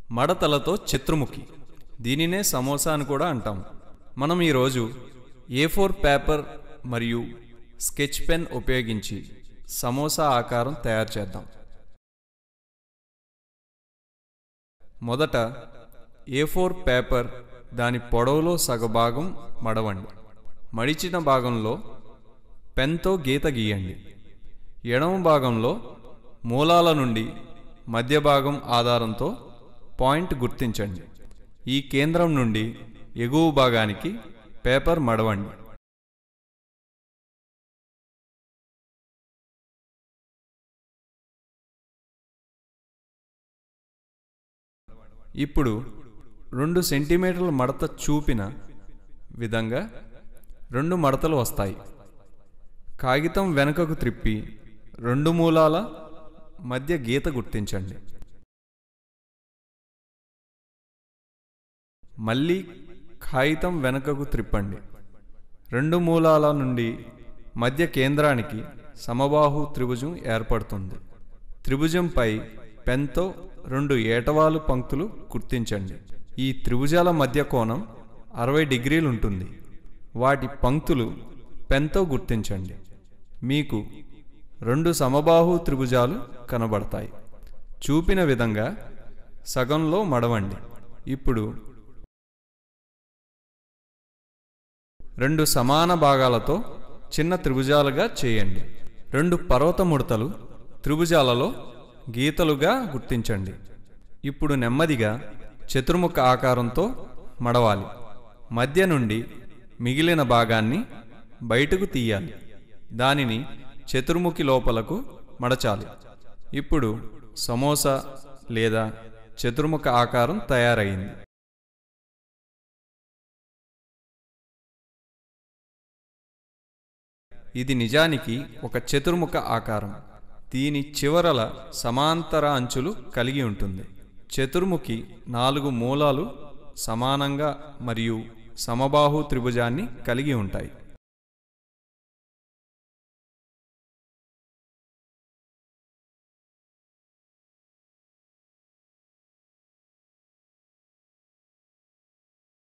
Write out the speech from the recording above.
మడతలతో చిత్రముఖి దీనినే సమోసా అని కూడా అంటాం మనం ఈరోజు ఏ ఫోర్ పేపర్ మరియు స్కెచ్ పెన్ ఉపయోగించి సమోసా ఆకారం తయారు చేద్దాం మొదట ఏ ఫోర్ పేపర్ దాని పొడవులో సగభాగం మడవండి మడిచిన భాగంలో పెన్తో గీత గీయండి ఎడమ భాగంలో మూలాల నుండి మధ్య భాగం ఆధారంతో పాయింట్ గుర్తించండి ఈ కేంద్రం నుండి ఎగువ భాగానికి పేపర్ మడవండి ఇప్పుడు రెండు సెంటీమీటర్ల మడత చూపిన విధంగా రెండు మడతలు వస్తాయి కాగితం వెనుకకు త్రిప్పి రెండు మూలాల మధ్య గీత గుర్తించండి మళ్ళీ కాగితం వెనుకకు త్రిప్పండి రెండు మూలాల నుండి మధ్య కేంద్రానికి సమబాహు త్రిభుజం ఏర్పడుతుంది త్రిభుజంపై పెన్తో రెండు ఏటవాలు పంక్తులు గుర్తించండి ఈ త్రిభుజాల మధ్య కోణం అరవై డిగ్రీలు ఉంటుంది వాటి పంక్తులు పెన్తో గుర్తించండి మీకు రెండు సమబాహు త్రిభుజాలు కనబడతాయి చూపిన విధంగా సగంలో మడవండి ఇప్పుడు రెండు సమాన భాగాలతో చిన్న త్రిభుజాలుగా చేయండి రెండు పర్వత ముడతలు త్రిభుజాలలో గీతలుగా గుర్తించండి ఇప్పుడు నెమ్మదిగా చతుర్ముఖ ఆకారంతో మడవాలి మధ్య నుండి మిగిలిన భాగాన్ని బయటకు తీయాలి దానిని చతుర్ముఖి లోపలకు మడచాలి ఇప్పుడు సమోసా లేదా చతుర్ముఖ ఆకారం తయారైంది ఇది నిజానికి ఒక చతుర్ముఖ ఆకారం దీని చివరల సమాంతర అంచులు కలిగి ఉంటుంది చతుర్ముఖి నాలుగు మూలాలు సమానంగా మరియు సమబాహు త్రిభుజాన్ని కలిగి ఉంటాయి